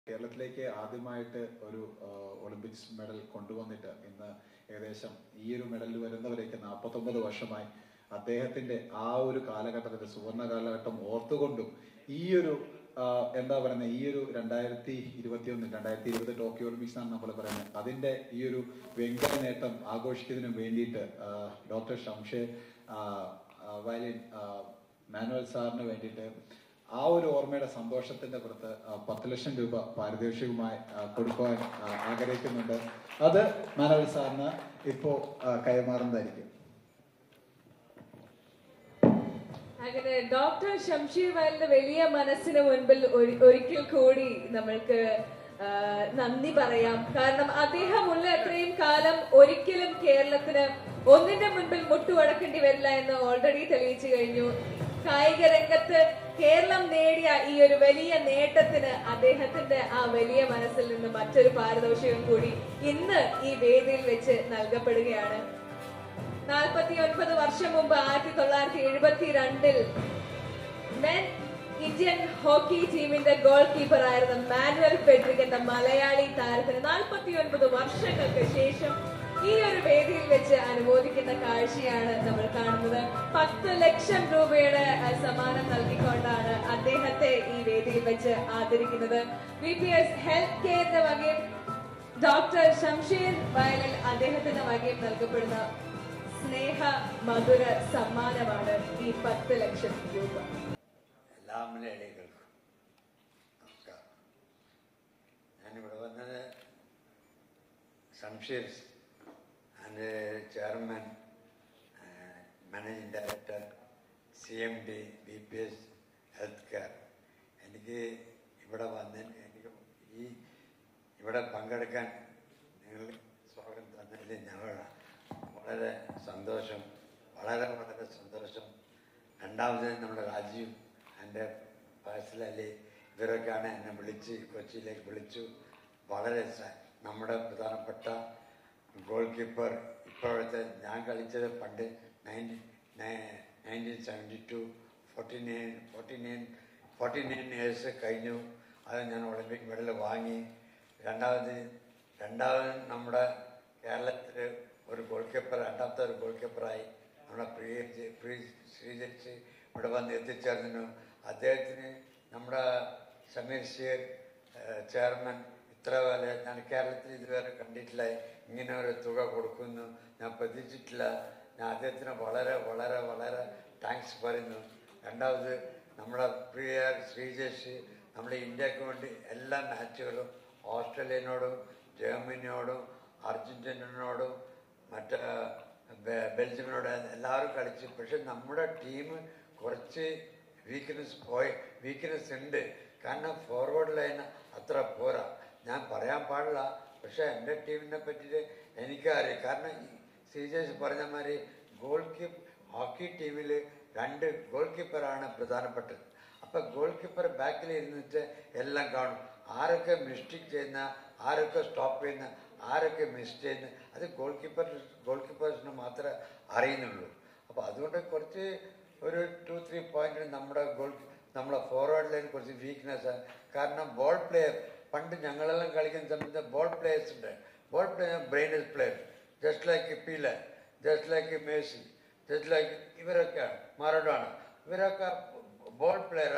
കേരളത്തിലേക്ക് ആദ്യമായിട്ട് ഒരു ആ, ഒളിമ്പിക്സ് മെഡൽ കൊണ്ടുവന്നിട്ട് ഇന്ന് ഏകദേശം ഈ ഒരു മെഡൽ വരുന്നവരേക്ക് നാൽപ്പത്തൊമ്പത് വർഷമായി അദ്ദേഹത്തിന്റെ ആ ഒരു കാലഘട്ടത്തിന്റെ സുവർണ കാലഘട്ടം ഓർത്തുകൊണ്ടും ഈ ഒരു ആ, എന്താ പറയുന്നത് ഈ ഒരു രണ്ടായിരത്തി ഇരുപത്തി ഒന്ന് രണ്ടായിരത്തി ഇരുപത് ടോക്കിയോ ഒളിമ്പിക്സ് ആണ് നമ്മൾ പറയുന്നത് അതിന്റെ ഈ ഒരു വെങ്കല നേട്ടം ആഘോഷിക്കുന്നതിന് വേണ്ടിയിട്ട് ആ, ഡോക്ടർ ഷംഷേർ ആ, ആ, വയലിൻ ആ, മാനുവൽ സാറിന് വേണ്ടിയിട്ട് ആ ഒരു ഓർമ്മയുടെ സന്തോഷത്തിന്റെ പുറത്ത് ആ, പത്ത് ലക്ഷം രൂപ പാരിതോഷികമായി ആ, കൊടുക്കുവാൻ ആ, ആഗ്രഹിക്കുന്നുണ്ട് അത് മാനവൽ സാറിന് ഇപ്പോ ആ, കൈമാറുന്നതായിരിക്കും അങ്ങനെ ഡോക്ടർ ഷംഷീർ വയലിന്റെ വലിയ മനസ്സിന് മുൻപിൽ ഒരു- ഒരിക്കൽ കൂടി നമ്മൾക്ക് ആ, നന്ദി പറയാം കാരണം അദ്ദേഹം ഉള്ള അത്രയും കാലം ഒരിക്കലും കേരളത്തിന് ഒന്നിന്റെ മുൻപിൽ മുട്ടുവടക്കേണ്ടി വരില്ല എന്ന് ഓൾറെഡി തെളിയിച്ചു കഴിഞ്ഞു കായിക രംഗത്ത് കേരളം നേടിയ ഈ ഒരു വലിയ നേട്ടത്തിന് അദ്ദേഹത്തിന്റെ ആ വലിയ മനസ്സിൽ നിന്ന് മറ്റൊരു പാരിതോഷികം കൂടി ഇന്ന് ഈ വേദിയിൽ വെച്ച് നൽകപ്പെടുകയാണ് നാൽപ്പത്തി ഒൻപത് വർഷം മുമ്പ് ആയിരത്തി തൊള്ളായിരത്തി എഴുപത്തി രണ്ടിൽ മെൻ ഇന്ത്യൻ ഹോക്കി ടീമിന്റെ ഗോൾ കീപ്പർ ആയിരുന്ന മാനുവൽ ഫെഡറിക് എന്ന മലയാളി താരത്തിന് നാൽപ്പത്തി ഒൻപത് വർഷങ്ങൾക്ക് ശേഷം ഈ ഒരു വേദിയിൽ വെച്ച് അനുമോദിക്കുന്ന കാഴ്ചയാണ് നമ്മൾ കാണുന്നത് പത്ത് ലക്ഷം രൂപയുടെ അഹ്, സമ്മാനം നൽകിക്കൊണ്ടാണ് അദ്ദേഹത്തെ ഈ വേദിയിൽ വെച്ച് ആദരിക്കുന്നത് ബി പി എസ് ഹെൽത്ത് കെയറിന്റെ വകയും ഡോക്ടർ ഷംഷീർ വയലിൽ അദ്ദേഹത്തിന്റെ വകയും നൽകപ്പെടുന്ന സ്നേഹ മധുര സമ്മാനമാണ് ഈ പത്ത് ലക്ഷം രൂപ എല്ലാ മലയാളികൾക്കും നമസ്കാരം ഞാനിവിടെ വന്നത് Shamsheer and chairman managing director C M D B P S health care എനിക്ക് ഇവിടെ വന്ന് എനിക്ക് ഈ ഇവിടെ പങ്കെടുക്കാൻ നിങ്ങൾ സ്വാഗതം തന്നതിൽ ഞങ്ങൾ വളരെ സന്തോഷം വളരെ വളരെ സന്തോഷം രണ്ടാമത് നമ്മുടെ രാജീവ് എൻ്റെ ഫാസിൽ അലി ഇവരൊക്കെയാണ് എന്നെ വിളിച്ച് കൊച്ചിയിലേക്ക് വിളിച്ചു വളരെ സ- നമ്മുടെ പ്രധാനപ്പെട്ട ഗോൾ കീപ്പർ ഇപ്പോഴത്തെ ഞാൻ കളിച്ചത് പണ്ട് nineteen nineteen seventy two forty nine forty nine forty nine years കഴിഞ്ഞു അത് ഞാൻ ഒളിമ്പിക് മെഡൽ വാങ്ങി രണ്ടാമത് രണ്ടാമത് നമ്മുടെ കേരളത്തിൽ ഒരു ഗോൾ കീപ്പർ രണ്ടാമത്തെ ഒരു ഗോൾ കീപ്പറായി നമ്മുടെ പ്രിയ പ്രിയ ശ്രീജച്ച് ഇവിടെ വന്ന് എത്തിച്ചേർന്നു അദ്ദേഹത്തിന് നമ്മുടെ സമീർ ഷേർ ചെയർമാൻ ഇത്ര വില ഞാൻ കേരളത്തിൽ ഇതുവരെ കണ്ടിട്ടില്ല ഇങ്ങനെ ഒരു തുക കൊടുക്കുന്നു ഞാൻ പ്രതീക്ഷിച്ചിട്ടില്ല ഞാൻ അദ്ദേഹത്തിന് വളരെ വളരെ വളരെ താങ്ക്സ് പറയുന്നു രണ്ടാമത് നമ്മുടെ പ്രിയ ശ്രീജേഷ് നമ്മുടെ ഇന്ത്യക്ക് വേണ്ടി എല്ലാ മാച്ചുകളും ഓസ്ട്രേലിയനോടും ജർമ്മനിയോടും അർജന്റീനയോടും മറ്റ് ബെ- ബെൽജിയമിനോട് എല്ലാവരും കളിച്ചു പക്ഷെ നമ്മുടെ ടീം കുറച്ച് വീക്ക്നെസ് പോയി വീക്ക്നെസ് ഉണ്ട് കാരണം ഫോർവേഡ് ലൈൻ അത്ര പോരാ ഞാൻ പറയാൻ പാടില്ല പക്ഷെ എൻ്റെ ടീമിനെ പറ്റിയിട്ട് എനിക്കറിയാം കാരണം സീജേഷ് പറഞ്ഞ മാതിരി ഗോൾ കീപ്പ് ഹോക്കി ടീമിൽ രണ്ട് ഗോൾ കീപ്പറാണ് പ്രധാനപ്പെട്ടത് അപ്പൊ ഗോൾ കീപ്പർ ബാക്കിൽ ഇരുന്നിട്ട് എല്ലാം കാണും ആരൊക്കെ മിസ്റ്റേക്ക് ചെയ്യുന്ന ആരൊക്കെ സ്റ്റോപ്പ് ചെയ്യുന്ന ആരൊക്കെ മിസ് ചെയ്യുന്ന അത് ഗോൾ കീപ്പർ ഗോൾ കീപ്പേഴ്സിന് മാത്രമേ അറിയുന്നുള്ളൂ അപ്പോൾ അതുകൊണ്ട് കുറച്ച് ഒരു ടു ത്രീ പോയിന്റ് നമ്മുടെ ഗോൾ നമ്മളെ ഫോർവേഡ് ലൈൻ കുറച്ച് വീക്ക്നെസ് കാരണം ബോൾ പ്ലെയർ പണ്ട് ഞങ്ങളെല്ലാം കളിക്കുന്ന സമയത്ത് ബോൾ പ്ലേയേഴ്സ് ഉണ്ട് ball player brainous player just like Pele just like Messi just like ഇവരൊക്കെയാണ് മറഡോണ ഇവരൊക്കെ ബോൾ പ്ലെയർ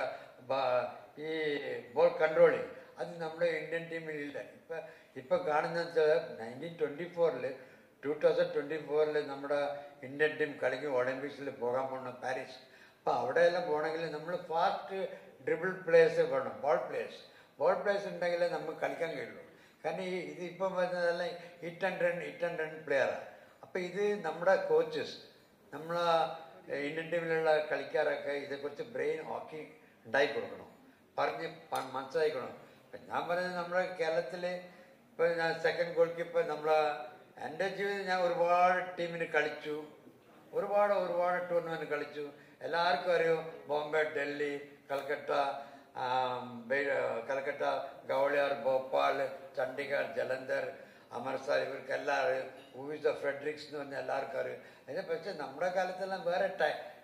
ഈ ബോൾ കൺട്രോളിങ് അത് നമ്മുടെ ഇന്ത്യൻ ടീമിൽ ഇല്ല ഇപ്പൊ ഇപ്പൊ കാണുന്നത് നയൻറ്റീൻ ട്വന്റി ഫോറിൽ ടൂ തൗസൻഡ് ട്വന്റി ഫോറിൽ നമ്മുടെ ഇന്ത്യൻ ടീം കളിക്കും ഒളിമ്പിക്സിൽ പോകാൻ പോകണം പാരീസ് അപ്പൊ അവിടെയെല്ലാം പോകണമെങ്കിൽ നമ്മൾ ഫാസ്റ്റ് ഡ്രിബിൾ പ്ലേയേഴ്സ് വേണം ബോൾ പ്ലേയേഴ്സ് ബോൾ പ്ലേയേഴ്സ് ഉണ്ടെങ്കിലേ നമുക്ക് കളിക്കാൻ കഴിയുള്ളൂ കാരണം ഈ ഇത് ഇപ്പം വരുന്നതെല്ലാം hit and run hit and run പ്ലെയറാണ് അപ്പൊ ഇത് നമ്മുടെ കോച്ചസ് നമ്മളെ ഇന്ത്യൻ ടീമിലുള്ള കളിക്കാരൊക്കെ ഇതേക്കുറിച്ച് ബ്രെയിൻ ഹോക്കി ഉണ്ടായി കൊടുക്കണം പറഞ്ഞ് പ- മനസ്സിലാക്കണം ഇപ്പൊ ഞാൻ പറയുന്നത് നമ്മുടെ കേരളത്തില് ഇപ്പൊ ഞാൻ സെക്കൻഡ് ഗോൾ കീപ്പർ നമ്മളെ എൻ്റെ ജീവിതത്തിൽ ഞാൻ ഒരുപാട് ടീമിന് കളിച്ചു ഒരുപാട് ഒരുപാട് ടൂർണമെന്റ് കളിച്ചു എല്ലാവർക്കും അറിയും ബോംബെ ഡൽഹി കൽക്കട്ട ആം, ബെ- കൽക്കട്ട ഗൗളിയാർ ഭോപ്പാൽ ചണ്ഡീഗഡ് ജലന്ധർ അമർസാർ ഇവർക്കെല്ലാം അറിയും ഹൂയിസ് ദ ഫ്രെഡറിക്സ് എന്ന് പറഞ്ഞാൽ എല്ലാവർക്കും അറിയും അതിനെ പക്ഷേ നമ്മുടെ കാലത്തെല്ലാം വേറെ ടൈ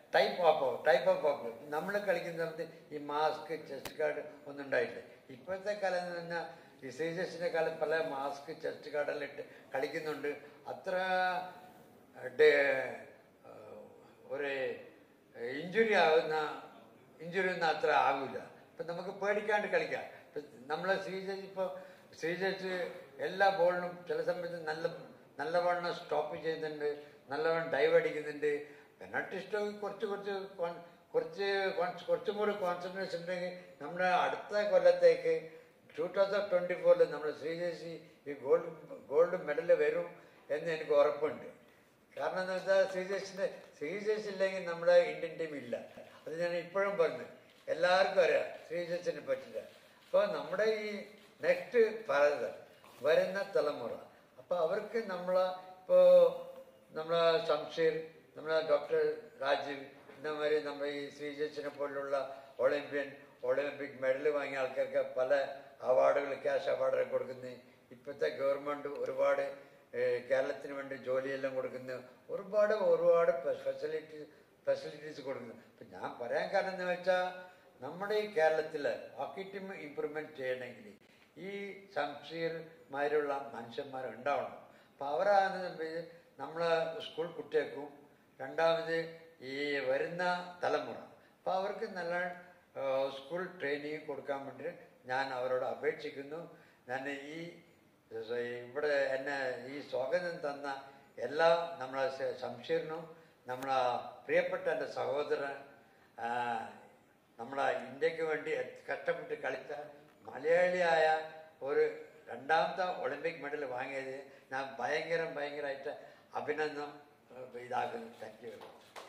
type of type of of നമ്മൾ കളിക്കുന്ന സമയത്ത് ഈ മാസ്ക് ചെസ്റ്റ് ഗാർഡ് ഒന്നും ഉണ്ടായില്ല ഇപ്പോഴത്തെ കാലം എന്ന് പറഞ്ഞാൽ ഈ സീരിയസിന്റെ കാലം പല മാസ്ക് ചെസ്റ്റ് ഗാർഡെല്ലാം ഇട്ട് കളിക്കുന്നുണ്ട് അത്ര ഡേ- ഒരു ഇഞ്ചുറി ആകുന്ന ഇഞ്ചുറി ഒന്നും അത്ര ആകില്ല ഇപ്പം നമുക്ക് പേടിക്കാണ്ട് കളിക്കാം ഇപ്പം നമ്മളെ ശ്രീജേഷ് ഇപ്പോൾ ശ്രീജേഷ് എല്ലാ ബോളിനും ചില സമയത്ത് നല്ല നല്ലവണ്ണം സ്റ്റോപ്പ് ചെയ്യുന്നുണ്ട് നല്ലവണ്ണം ഡൈവ് അടിക്കുന്നുണ്ട് പെനാൾട്ടി സ്റ്റോക്ക് കുറച്ച് കുറച്ച് കോൺ- കുറച്ച് കോൺസ്- കുറച്ചും കൂടി കോൺസെൻട്രേഷൻ ഉണ്ടെങ്കിൽ നമ്മുടെ അടുത്ത കൊല്ലത്തേക്ക് ടൂ തൗസൻഡ് ട്വൻറ്റി ഫോറിൽ നമ്മുടെ ശ്രീജേഷി ഈ ഗോൾഡ് ഗോൾഡ് മെഡൽ വരും എന്ന് എനിക്ക് ഉറപ്പുണ്ട് കാരണം എന്താ വെച്ചാൽ ശ്രീജേഷിന്റെ ശ്രീജേഷ് ഇല്ലെങ്കിൽ നമ്മുടെ ഇന്ത്യൻ ടീം ഇല്ല അത് ഞാൻ ഇപ്പോഴും പറഞ്ഞു എല്ലാവർക്കും അറിയാം ശ്രീജേഷിനെ പറ്റില്ല അപ്പോൾ നമ്മുടെ ഈ നെക്സ്റ്റ് ഭാരതം വരുന്ന തലമുറ അപ്പോൾ അവർക്ക് നമ്മളെ ഇപ്പോൾ നമ്മളെ ശംഷീർ നമ്മളെ ഡോക്ടർ രാജീവ് ഇന്നമാതിരി നമ്മുടെ ഈ ശ്രീജേഷിനെ പോലുള്ള ഒളിമ്പ്യൻ ഒളിമ്പിക് മെഡൽ വാങ്ങിയ ആൾക്കാർക്ക് പല അവാർഡുകൾ ക്യാഷ് അവാർഡുകൾ കൊടുക്കുന്നത് ഇപ്പോഴത്തെ ഗവൺമെൻറ് ഒരുപാട് ഏഹ്, കേരളത്തിന് വേണ്ടി ജോലിയെല്ലാം കൊടുക്കുന്നു ഒരുപാട് ഒരുപാട് ഫെസിലിറ്റി ഫെസിലിറ്റീസ് കൊടുക്കുന്നു അപ്പം ഞാൻ പറയാൻ കാരണം എന്ന് വെച്ചാൽ നമ്മുടെ ഈ കേരളത്തിൽ ഹോക്കി ടീം ഇമ്പ്രൂവ്മെൻറ്റ് ചെയ്യണമെങ്കിൽ ഈ സംശയമാരുള്ള മനുഷ്യന്മാർ ഉണ്ടാവണം അപ്പം അവരാണ് നമ്മളെ സ്കൂൾ കുട്ടികൾക്കും രണ്ടാമത് ഈ വരുന്ന തലമുറ അപ്പോൾ അവർക്ക് നല്ല ആ, സ്കൂൾ ട്രെയിനിങ് കൊടുക്കാൻ വേണ്ടി ഞാൻ അവരോട് അപേക്ഷിക്കുന്നു ഞാൻ ഈ ഇവിടെ എന്നെ ഈ സ്വാഗതം തന്ന എല്ലാ നമ്മളെ ശ- ശംഷീറിനും നമ്മളെ പ്രിയപ്പെട്ട എൻ്റെ സഹോദരൻ ആ, നമ്മളെ ഇന്ത്യക്ക് വേണ്ടി കഷ്ടപ്പെട്ട് കളിച്ച മലയാളിയായ ഒരു രണ്ടാമത്തെ ഒളിമ്പിക് മെഡൽ വാങ്ങിയത് ഞാൻ ഭയങ്കര ഭയങ്കരമായിട്ട് അഭിനന്ദനം ഏഹ്, ഇതാക്കുന്നു താങ്ക് യു